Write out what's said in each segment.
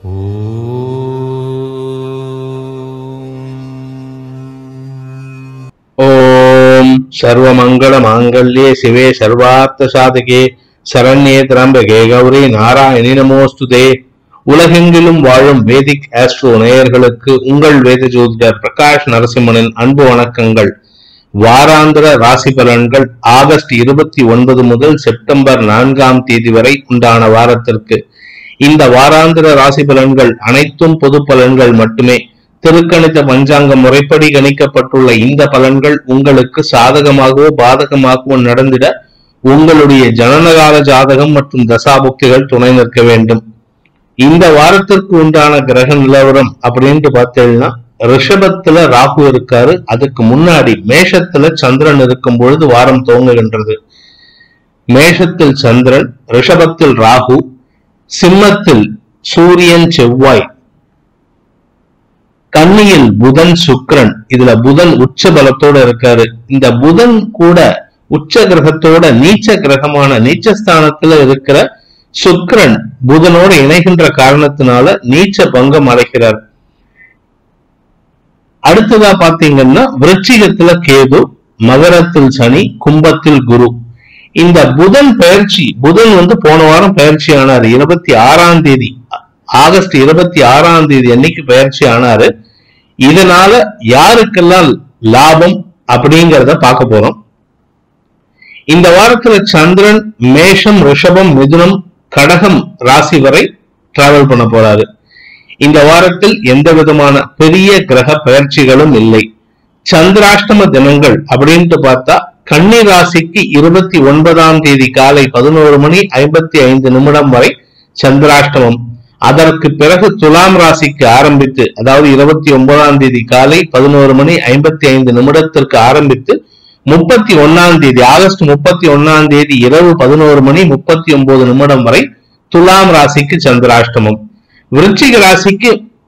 ஓம் சர்வமங்கள மாங்கல்யே சிவே சர்வார்த்த சாதகே சரண்யே திரம்பகே கௌரி நாராயணி நமோஸ்துதே உலகெங்கிலும் வாழும் வேதிக் ஆஸ்ட்ரோ நேயர்களுக்கு உங்கள் வேத ஜோதிடர் பிரகாஷ் நரசிம்மனின் அன்பு வணக்கங்கள் வாராந்திர ராசி பலன்கள் ஆகஸ்ட் இருபத்தி ஒன்பது முதல் செப்டம்பர் நான்காம் தேதி வரை உண்டான வாரத்திற்கு இந்த வாராந்திர ராசி பலன்கள் அனைத்தும் பொது பலன்கள் மட்டுமே திருக்கணித பஞ்சாங்க முறைப்படி கணிக்கப்பட்டுள்ள இந்த பலன்கள் உங்களுக்கு சாதகமாகவோ பாதகமாகவோ நடந்திட உங்களுடைய ஜனனகால ஜாதகம் மற்றும் தசாபுக்திகள் துணை நிற்க வேண்டும் இந்த வாரத்திற்கு உண்டான கிரக நிலவரம் அப்படின்ட்டு பார்த்தீங்கன்னா ரிஷபத்துல ராகு இருக்காரு அதுக்கு முன்னாடி மேஷத்துல சந்திரன் இருக்கும் பொழுது வாரம் துவங்குகின்றது மேஷத்தில் சந்திரன் ரிஷபத்தில் ராகு சிம்மத்தில் சூரியன் செவ்வாய் கன்னியில் புதன் சுக்கிரன் இதுல புதன் உச்ச பலத்தோட இருக்காரு இந்த புதன் கூட உச்ச கிரகத்தோட நீச்ச கிரகமான நீச்சஸ்தானத்துல இருக்கிற சுக்கிரன் புதனோட இணைகின்ற காரணத்தினால நீச்ச பங்கம் அடைகிறார் அடுத்ததா பாத்தீங்கன்னா விருச்சிகத்துல கேது மகரத்தில் சனி கும்பத்தில் குரு இந்த புதன் பயிற்சி புதன் வந்து போன வாரம் பயிற்சி ஆனாரு இருபத்தி ஆறாம் தேதி ஆகஸ்ட் இருபத்தி ஆறாம் தேதி அன்னைக்கு பயிற்சி ஆனாரு இதனால யாருக்கெல்லாம் லாபம் அப்படிங்கிறத பார்க்க போறோம் இந்த வாரத்துல சந்திரன் மேஷம் ரிஷபம் மிதுனம் கடகம் ராசி வரை டிராவல் பண்ண போறாரு இந்த வாரத்தில் எந்த விதமான பெரிய கிரக பயிற்சிகளும் இல்லை சந்திராஷ்டம தினங்கள் அப்படின்ட்டு பார்த்தா கன்னி ராசிக்கு இருபத்தி ஒன்பதாம் தேதி காலை பதினோரு மணி ஐம்பத்தி ஐந்து நிமிடம் வரை சந்திராஷ்டமம் அதற்கு பிறகு துலாம் ராசிக்கு ஆரம்பித்து அதாவது இருபத்தி ஒன்பதாம் தேதி காலை பதினோரு மணி ஐம்பத்தி ஐந்து நிமிடத்திற்கு ஆரம்பித்து முப்பத்தி ஒன்னாம் தேதி ஆகஸ்ட் முப்பத்தி ஒன்னாம் தேதி இரவு பதினோரு மணி முப்பத்தி ஒன்பது நிமிடம் வரை துலாம் ராசிக்கு சந்திராஷ்டமம் விருச்சிக ராசிக்கு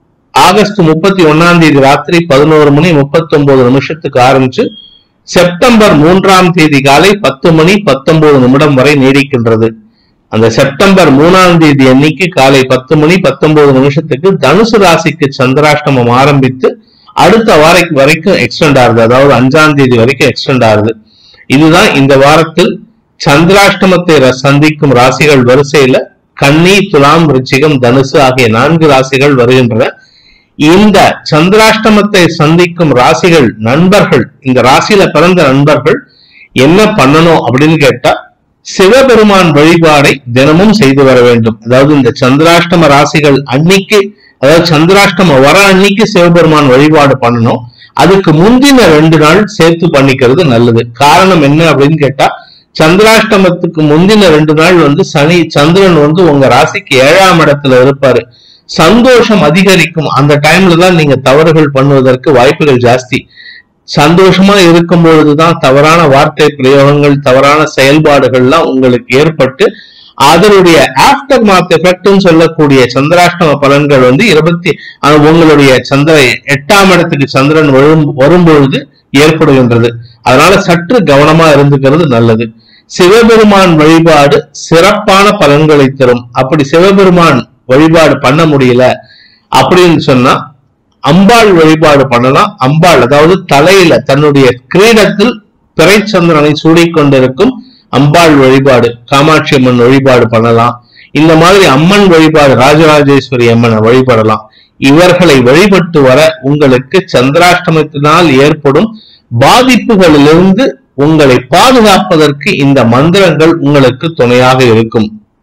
ஆகஸ்ட் முப்பத்தி ஒன்னாம் தேதி ராத்திரி பதினோரு மணி முப்பத்தி ஒன்பது நிமிஷத்துக்கு ஆரம்பிச்சு செப்டம்பர் மூன்றாம் தேதி காலை பத்து மணி பத்தொன்பது நிமிடம் வரை நீடிக்கின்றது அந்த செப்டம்பர் மூணாம் தேதி அன்னைக்கு காலை பத்து மணி பத்தொன்பது நிமிஷத்துக்கு தனுசு ராசிக்கு சந்திராஷ்டமம் ஆரம்பித்து அடுத்த வாரம் வரைக்கும் எக்ஸ்டெண்ட் ஆகுது அதாவது அஞ்சாம் தேதி வரைக்கும் எக்ஸ்டெண்ட் ஆகுது இதுதான் இந்த வாரத்தில் சந்திராஷ்டமத்தை ர- சந்திக்கும் ராசிகள் வரிசையில கன்னி துலாம் ரிச்சிகம் தனுசு ஆகிய நான்கு ராசிகள் வருகின்றன இந்த சந்திராஷ்டமத்தை சந்திக்கும் ராசிகள் நண்பர்கள் இந்த ராசியில பிறந்த நண்பர்கள் என்ன பண்ணணும் அப்படின்னு கேட்டா சிவபெருமான் வழிபாடை தினமும் செய்து வர வேண்டும் அதாவது இந்த சந்திராஷ்டம ராசிகள் அன்னைக்கு அதாவது சந்திராஷ்டம வர அன்னைக்கு சிவபெருமான் வழிபாடு பண்ணணும் அதுக்கு முந்தின ரெண்டு நாள் சேர்த்து பண்ணிக்கிறது நல்லது காரணம் என்ன அப்படின்னு கேட்டா சந்திராஷ்டமத்துக்கு முந்தின ரெண்டு நாள் வந்து சனி சந்திரன் வந்து உங்க ராசிக்கு ஏழாம் இடத்துல இருப்பாரு சந்தோஷம் அதிகரிக்கும் அந்த டைம்ல தான் நீங்க தவறுகள் பண்ணுவதற்கு வாய்ப்புகள் ஜாஸ்தி சந்தோஷமா இருக்கும் பொழுதுதான் தவறான வார்த்தை பிரயோகங்கள் தவறான செயல்பாடுகள்லாம் உங்களுக்கு ஏற்பட்டு அதனுடைய ஆஃப்டர் மாத் எஃபெக்ட்னு சொல்லக்கூடிய சந்திராஷ்டம பலன்கள் வந்து இருபத்தி அஹ், உங்களுடைய சந்திர எட்டாம் இடத்துக்கு சந்திரன் வரும் வரும்பொழுது ஏற்படுகின்றது அதனால சற்று கவனமா இருந்துக்கிறது நல்லது சிவபெருமான் வழிபாடு சிறப்பான பலன்களை தரும் அப்படி சிவபெருமான் வழிபாடு பண்ண முடியல அப்படின்னு சொன்னா அம்பாள் வழிபாடு பண்ணலாம் அம்பாள் அதாவது தலையில தன்னுடைய கிரீடத்தில் பிறைச்சந்திரனை சூடிக்கொண்டிருக்கும் அம்பாள் வழிபாடு காமாட்சி அம்மன் வழிபாடு பண்ணலாம் இந்த மாதிரி அம்மன் வழிபாடு ராஜராஜேஸ்வரி அம்மனை வழிபடலாம் இவர்களை வழிபட்டு வர உங்களுக்கு சந்திராஷ்டமத்தினால் ஏற்படும் பாதிப்புகளிலிருந்து உங்களை பாதுகாப்பதற்கு இந்த மந்திரங்கள் உங்களுக்கு துணையாக இருக்கும்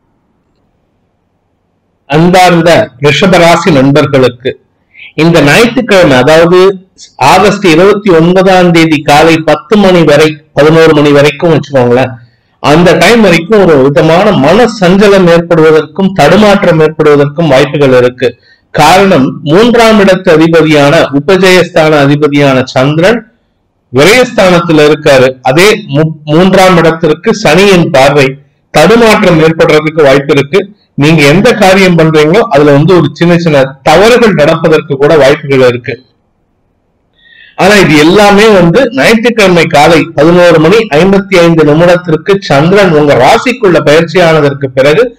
அன்பார்ந்த ரிஷபராசி நண்பர்களுக்கு இந்த ஞாயிற்றுக்கிழமை அதாவது ஆகஸ்ட் இருபத்தி ஒன்பதாம் தேதி காலை பத்து மணி வரை பதினோரு மணி வரைக்கும் வச்சுக்கோங்களேன் அந்த டைம் வரைக்கும் ஒரு விதமான மன சஞ்சலம் ஏற்படுவதற்கும் தடுமாற்றம் ஏற்படுவதற்கும் வாய்ப்புகள் இருக்கு காரணம் மூன்றாம் இடத்து அதிபதியான உபஜயஸ்தான அதிபதியான சந்திரன் விரயஸ்தானத்துல இருக்காரு அதே மு- மூன்றாம் இடத்திற்கு சனியின் பார்வை தடுமாற்றம் ஏற்படுறதுக்கு வாய்ப்பு இருக்கு நீங்க எந்த காரியம் பண்றீங்களோ அதுல வந்து ஒரு சின்ன சின்ன தவறுகள் நடப்பதற்கு கூட வாய்ப்புகள் இருக்கு ஆனா இது எல்லாமே வந்து ஞாயிற்றுக்கிழமை காலை பதினோரு மணி ஐம்பத்தி ஐந்து நிமிடத்திற்கு சந்திரன் உங்க ராசிக்குள்ள பயிற்சியானதற்கு பிறகு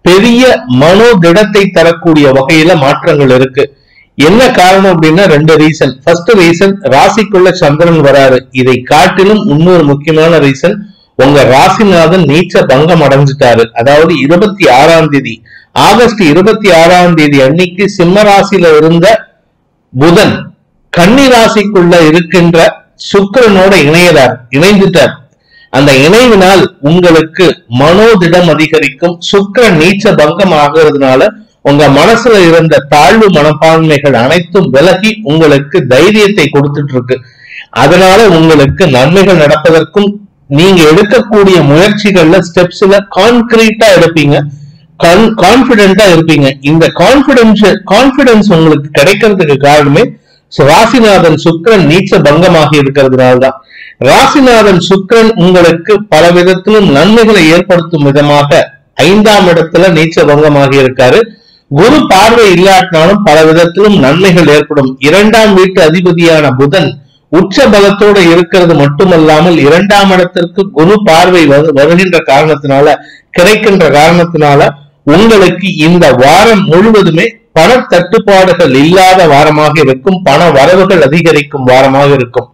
பெரிய மனோதிடத்தை தரக்கூடிய வகையில மாற்றங்கள் இருக்கு என்ன காரணம் அப்படின்னா ரெண்டு ரீசன் ஃபர்ஸ்ட் ரீசன் ராசிக்குள்ள சந்திரன் வராரு இதை காட்டிலும் இன்னொரு முக்கியமான ரீசன் உங்க ராசிநாதன் நீச்ச பங்கம் அடைஞ்சிட்டாரு அதாவது இருபத்தி ஆறாம் தேதி ஆகஸ்ட் இருபத்தி ஆறாம் தேதி அன்னைக்கு சிம்ம ராசியில இருந்த புதன் கன்னி ராசிக்குள்ள இருக்கின்ற சுக்கிரனோட இணையறார் இணைந்துட்டார் அந்த இணைவினால் உங்களுக்கு மனோதிடம் அதிகரிக்கும் சுக்கிரன் நீச்ச பங்கம் ஆகிறதுனால உங்க மனசுல இருந்த தாழ்வு மனப்பான்மைகள் அனைத்தும் விலகி உங்களுக்கு தைரியத்தை கொடுத்துட்டு இருக்கு அதனால உங்களுக்கு நன்மைகள் நடப்பதற்கும் நீங்க எடுக்கக்கூடிய முயற்சிகள்ல ஸ்டெப்ஸ்ல கான்கிரீட்டா எடுப்பீங்க கான்பிடென்டா இருப்பீங்க இந்த கான்பிடன்ஸ் கான்பிடன்ஸ் உங்களுக்கு கிடைக்கிறதுக்கு காரணமே ராசிநாதன் சுக்கிரன் நீச்ச பங்கமாக இருக்கிறதுனால்தான் ராசிநாதன் சுக்கிரன் உங்களுக்கு பல விதத்திலும் நன்மைகளை ஏற்படுத்தும் விதமாக ஐந்தாம் இடத்துல நீச்ச பங்கமாக இருக்காரு குரு பார்வை இல்லாட்டினாலும் பல விதத்திலும் நன்மைகள் ஏற்படும் இரண்டாம் வீட்டு அதிபதியான புதன் உச்ச பலத்தோட இருக்கிறது மட்டுமல்லாமல் இரண்டாம் இடத்திற்கு குரு பார்வை வரு- வருகின்ற காரணத்தினால கிடைக்கின்ற காரணத்தினால உங்களுக்கு இந்த வாரம் முழுவதுமே பண தட்டுப்பாடுகள் இல்லாத வாரமாக இருக்கும் பண வரவுகள் அதிகரிக்கும் வாரமாக இருக்கும்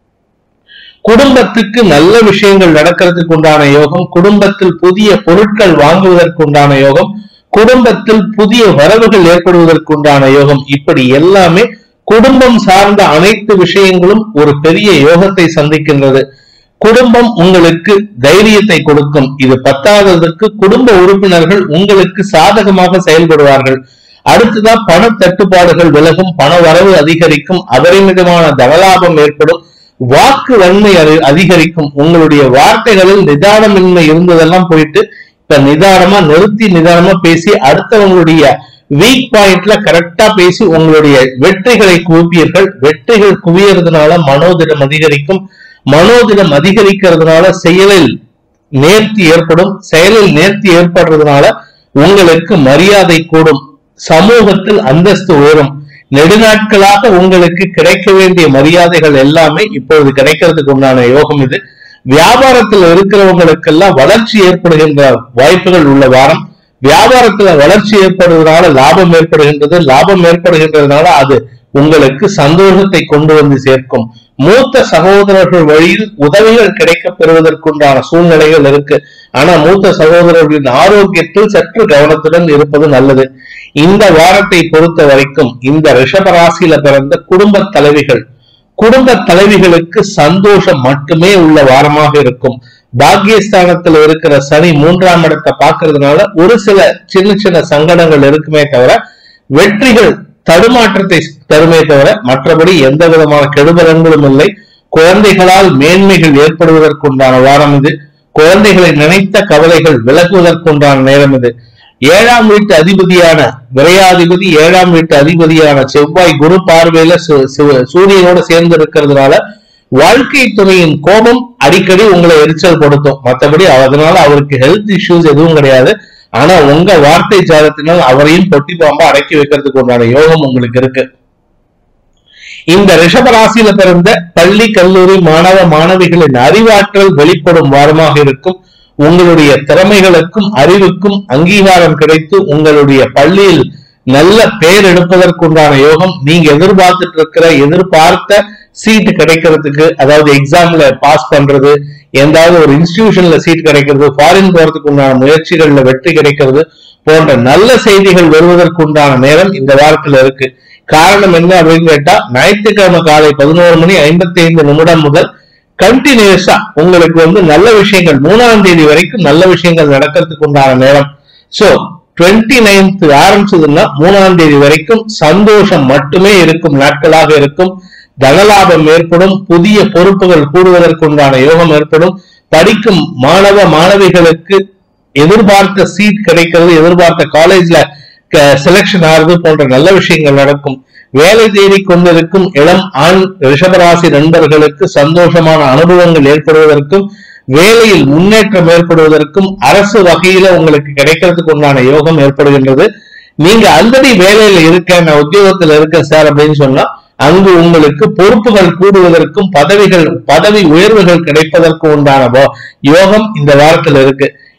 குடும்பத்துக்கு நல்ல விஷயங்கள் நடக்கிறதுக்கு உண்டான யோகம் குடும்பத்தில் புதிய பொருட்கள் வாங்குவதற்கு உண்டான யோகம் குடும்பத்தில் புதிய வரவுகள் ஏற்படுவதற்கு உண்டான யோகம் இப்படி எல்லாமே குடும்பம் சார்ந்த அனைத்து விஷயங்களும் ஒரு பெரிய யோகத்தை சந்திக்கின்றது குடும்பம் உங்களுக்கு தைரியத்தை கொடுக்கும் இது பத்தாததற்கு குடும்ப உறுப்பினர்கள் உங்களுக்கு சாதகமாக செயல்படுவார்கள் அடுத்ததா பண தட்டுப்பாடுகள் விலகும் பண வரவு அதிகரிக்கும் அபரிமிதமான தனலாபம் ஏற்படும் வாக்கு வன்மை அதி- அதிகரிக்கும் உங்களுடைய வார்த்தைகளில் நிதானமின்மை இருந்ததெல்லாம் போயிட்டு இப்ப நிதானமா நிறுத்தி நிதானமா பேசி அடுத்தவங்களுடைய வீக் பாயிண்ட்ல கரெக்டா பேசி உங்களுடைய வெற்றிகளை குவிப்பீர்கள் வெற்றிகள் குவியறதுனால மனோதிடம் அதிகரிக்கும் மனோதிடம் அதிகரிக்கிறதுனால செயலில் நேர்த்தி ஏற்படும் செயலில் நேர்த்தி ஏற்படுறதுனால உங்களுக்கு மரியாதை கூடும் சமூகத்தில் அந்தஸ்து உயரும் நெடுநாட்களாக உங்களுக்கு கிடைக்க வேண்டிய மரியாதைகள் எல்லாமே இப்பொழுது கிடைக்கிறதுக்கு உண்டான யோகம் இது வியாபாரத்தில் இருக்கிறவங்களுக்கெல்லாம் வளர்ச்சி ஏற்படுகின்ற வாய்ப்புகள் உள்ள வாரம் வியாபாரத்துல வளர்ச்சி ஏற்படுவதனால லாபம் ஏற்படுகின்றது லாபம் ஏற்படுகின்றதுனால அது உங்களுக்கு சந்தோஷத்தை கொண்டு வந்து சேர்க்கும் மூத்த சகோதரர்கள் வழியில் உதவிகள் கிடைக்கப் பெறுவதற்குண்டான சூழ்நிலைகள் இருக்கு ஆனா மூத்த சகோதரர்களின் ஆரோக்கியத்தில் சற்று கவனத்துடன் இருப்பது நல்லது இந்த வாரத்தை பொறுத்த வரைக்கும் இந்த ரிஷப ராசியில பிறந்த குடும்ப தலைவிகள் குடும்ப தலைவிகளுக்கு சந்தோஷம் மட்டுமே உள்ள வாரமாக இருக்கும் பாக்கியஸ்தானத்துல இருக்கிற சனி மூன்றாம் இடத்தை பார்க்கறதுனால ஒரு சில சின்ன சின்ன சங்கடங்கள் இருக்குமே தவிர வெற்றிகள் தடுமாற்றத்தை தருமே தவிர மற்றபடி எந்த விதமான கெடுபலன்களும் இல்லை குழந்தைகளால் மேன்மைகள் ஏற்படுவதற்குண்டான வாரம் இது குழந்தைகளை நினைத்த கவலைகள் விலகுவதற்குண்டான நேரம் இது ஏழாம் வீட்டு அதிபதியான விரையாதிபதி ஏழாம் வீட்டு அதிபதியான செவ்வாய் குரு பார்வையில சு- சு- சூரியனோட சேர்ந்து இருக்கிறதுனால வாழ்க்கை துணையின் கோபம் அடிக்கடி உங்களை எரிச்சல் படுத்தும் மற்றபடி அதனால அவருக்கு ஹெல்த் இஷ்யூஸ் எதுவும் கிடையாது ஆனா உங்க வார்த்தை ஜாலத்தினால் அவரையும் பொட்டி பாம்பா அடக்கி வைக்கிறதுக்கு உண்டான யோகம் உங்களுக்கு இருக்கு இந்த ரிஷப ராசியில பிறந்த பள்ளி கல்லூரி மாணவ மாணவிகளின் அறிவாற்றல் வெளிப்படும் வாரமாக இருக்கும் உங்களுடைய திறமைகளுக்கும் அறிவுக்கும் அங்கீகாரம் கிடைத்து உங்களுடைய பள்ளியில் நல்ல பெயர் எடுப்பதற்குண்டான யோகம் நீங்க எதிர்பார்த்துட்டு இருக்கிற எதிர்பார்த்த சீட் கிடைக்கிறதுக்கு அதாவது எக்ஸாம்ல பாஸ் பண்றது எந்தாவது ஒரு இன்ஸ்டிடியூஷன்ல சீட் கிடைக்கிறது ஃபாரின் போறதுக்கு உண்டான முயற்சிகள்ல வெற்றி கிடைக்கிறது போன்ற நல்ல செய்திகள் வருவதற்கு உண்டான நேரம் இந்த வாரத்துல இருக்கு காரணம் என்ன அப்படின்னு கேட்டா ஞாயிற்றுக்கிழமை காலை பதினோரு மணி ஐம்பத்தி ஐந்து நிமிடம் முதல் கண்டினியூஸா உங்களுக்கு வந்து நல்ல விஷயங்கள் மூணாம் தேதி வரைக்கும் நல்ல விஷயங்கள் நடக்கிறதுக்கு உண்டான நேரம் சோ டுவெண்ட்டி நைன்த் ஆரம்பிச்சதுன்னா மூணாம் தேதி வரைக்கும் சந்தோஷம் மட்டுமே இருக்கும் நாட்களாக இருக்கும் தனலாபம் ஏற்படும் புதிய பொறுப்புகள் கூடுவதற்கு உண்டான யோகம் ஏற்படும் படிக்கும் மாணவ மாணவிகளுக்கு எதிர்பார்த்த சீட் கிடைக்கிறது எதிர்பார்த்த காலேஜ்ல செலக்ஷன் ஆகுது போன்ற நல்ல விஷயங்கள் நடக்கும் வேலை தேடி கொண்டிருக்கும் இளம் ஆண் ரிஷபராசி நண்பர்களுக்கு சந்தோஷமான அனுபவங்கள் ஏற்படுவதற்கும் வேலையில் முன்னேற்றம் ஏற்படுவதற்கும் அரசு வகையில உங்களுக்கு கிடைக்கிறதுக்கு உண்டான யோகம் ஏற்படுகின்றது நீங்க ஆல்ரெடி வேலையில இருக்க நான் உத்தியோகத்துல இருக்கேன் சார் அப்படின்னு சொன்னா அங்கு உங்களுக்கு பொறுப்புகள் கூடுவதற்கும் பதவிகள் பதவி உயர்வுகள் கிடைப்பதற்கும் உண்டான வா- யோகம் இந்த வாரத்துல இருக்கு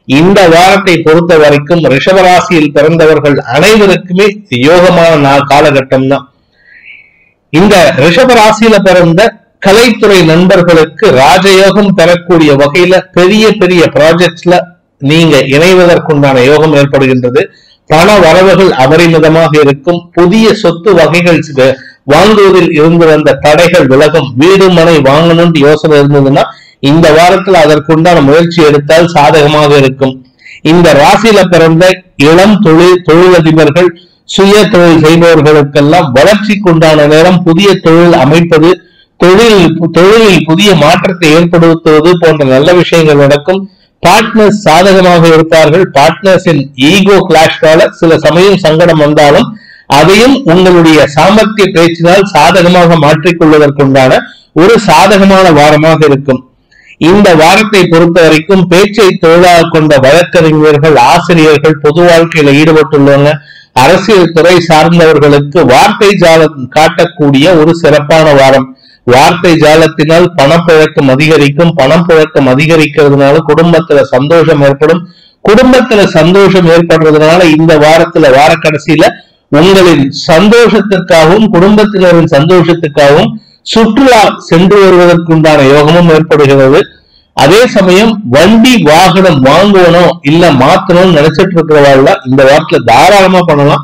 இந்த வாரத்தை பொறுத்த வரைக்கும் ரிஷபராசியில் பிறந்தவர்கள் அனைவருக்குமே யோகமான நாள் காலகட்டம் தான் இந்த ரிஷப ராசியில பிறந்த கலைத்துறை நண்பர்களுக்கு ராஜயோகம் பெறக்கூடிய வகையில பெரிய பெரிய ப்ராஜெக்ட்ஸ்ல நீங்க இணைவதற்குண்டான யோகம் ஏற்படுகின்றது பண வரவுகள் அபரிமிதமாக இருக்கும் புதிய சொத்து வகைகள் சில வாங்குவதில் இருந்து வந்த தடைகள் விலகும் வீடு மனை வாங்கணும்னு யோசனை இருந்ததுன்னா இந்த வாரத்தில் அதற்குண்டான முயற்சி எடுத்தால் சாதகமாக இருக்கும் இந்த ராசியில பிறந்த இளம் தொழில் தொழிலதிபர்கள் சுய தொழில் செய்பவர்களுக்கெல்லாம் வளர்ச்சிக்குண்டான நேரம் புதிய தொழில் அமைப்பது தொழில் தொழிலில் புதிய மாற்றத்தை ஏற்படுத்துவது போன்ற நல்ல விஷயங்கள் நடக்கும் பார்ட்னர்ஸ் சாதகமாக இருப்பார்கள் பார்ட்னர்ஸின் ஈகோ கிளாஷ்னால சில சமயம் சங்கடம் வந்தாலும் அதையும் உங்களுடைய சாமர்த்திய பேச்சினால் சாதகமாக மாற்றிக்கொள்வதற்குண்டான ஒரு சாதகமான வாரமாக இருக்கும் இந்த வாரத்தை பொறுத்த வரைக்கும் பேச்சை தொழிலாக கொண்ட வழக்கறிஞர்கள் ஆசிரியர்கள் பொது வாழ்க்கையில ஈடுபட்டுள்ளவங்க அரசியல் துறை சார்ந்தவர்களுக்கு வார்த்தை ஜாலம் காட்டக்கூடிய ஒரு சிறப்பான வாரம் வார்த்தை ஜாலத்தினால் பணப்புழக்கம் அதிகரிக்கும் பணம் புழக்கம் அதிகரிக்கிறதுனால குடும்பத்துல சந்தோஷம் ஏற்படும் குடும்பத்துல சந்தோஷம் ஏற்படுறதுனால இந்த வாரத்துல வார கடைசியில உங்களின் சந்தோஷத்திற்காகவும் குடும்பத்தினரின் சந்தோஷத்துக்காகவும் சுற்றுலா சென்று வருவதற்குண்டான யோகமும் ஏற்படுகிறது அதே சமயம் வண்டி வாகனம் வாங்கணும் இல்ல மாத்தணும்னு நினைச்சிட்டு இருக்கிறவாள் இந்த வாரத்துல தாராளமா பண்ணலாம்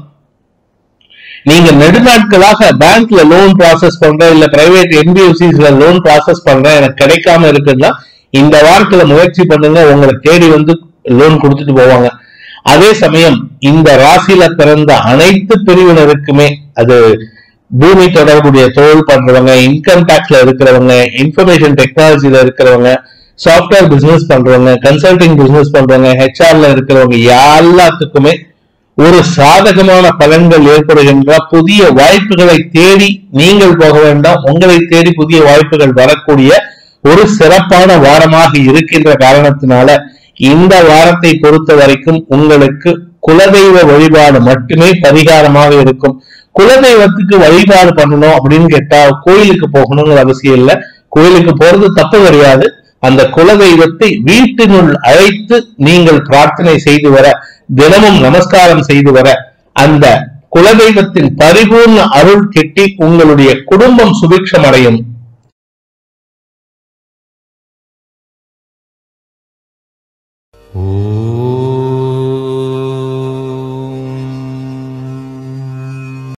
நீங்க நெடுநாட்களாக பேங்க்ல லோன் ப்ராசஸ் பண்றேன் இல்ல பிரைவேட் என்பிஎஃப்சிஸ்ல லோன் ப்ராசஸ் பண்றேன் எனக்கு கிடைக்காம இருக்குன்னா இந்த வாரத்துல முயற்சி பண்ணுங்க உங்களை தேடி வந்து லோன் கொடுத்துட்டு போவாங்க அதே சமயம் இந்த ராசியில பிறந்த அனைத்து பிரிவினருக்குமே அது பூமி தொடர்புடைய தொழில் பண்றவங்க இன்கம் டாக்ஸ்ல இருக்கிறவங்க இன்ஃபர்மேஷன் டெக்னாலஜில இருக்கிறவங்க சாஃப்ட்வேர் பிசினஸ் பண்றவங்க கன்சல்டிங் பிசினஸ் பண்றவங்க ஹெச்ஆர்ல இருக்கிறவங்க எல்லாத்துக்குமே ஒரு சாதகமான பலன்கள் ஏற்படுகின்ற புதிய வாய்ப்புகளை தேடி நீங்கள் போக வேண்டாம் உங்களை தேடி புதிய வாய்ப்புகள் வரக்கூடிய ஒரு சிறப்பான வாரமாக இருக்கின்ற காரணத்தினால இந்த வாரத்தை பொறுத்த வரைக்கும் உங்களுக்கு குலதெய்வ வழிபாடு மட்டுமே பரிகாரமாக இருக்கும் குலதெய்வத்துக்கு வழிபாடு பண்ணணும் அப்படின்னு கேட்டா கோயிலுக்கு போகணுங்கிற அவசியம் இல்லை கோயிலுக்கு போறது தப்பு கிடையாது அந்த குலதெய்வத்தை வீட்டினுள் அழைத்து நீங்கள் பிரார்த்தனை செய்து வர தினமும் நமஸ்காரம் செய்து வர அந்த குலதெய்வத்தின் பரிபூர்ண அருள் கிட்டி உங்களுடைய குடும்பம் சுபிக்ஷம் அடையும்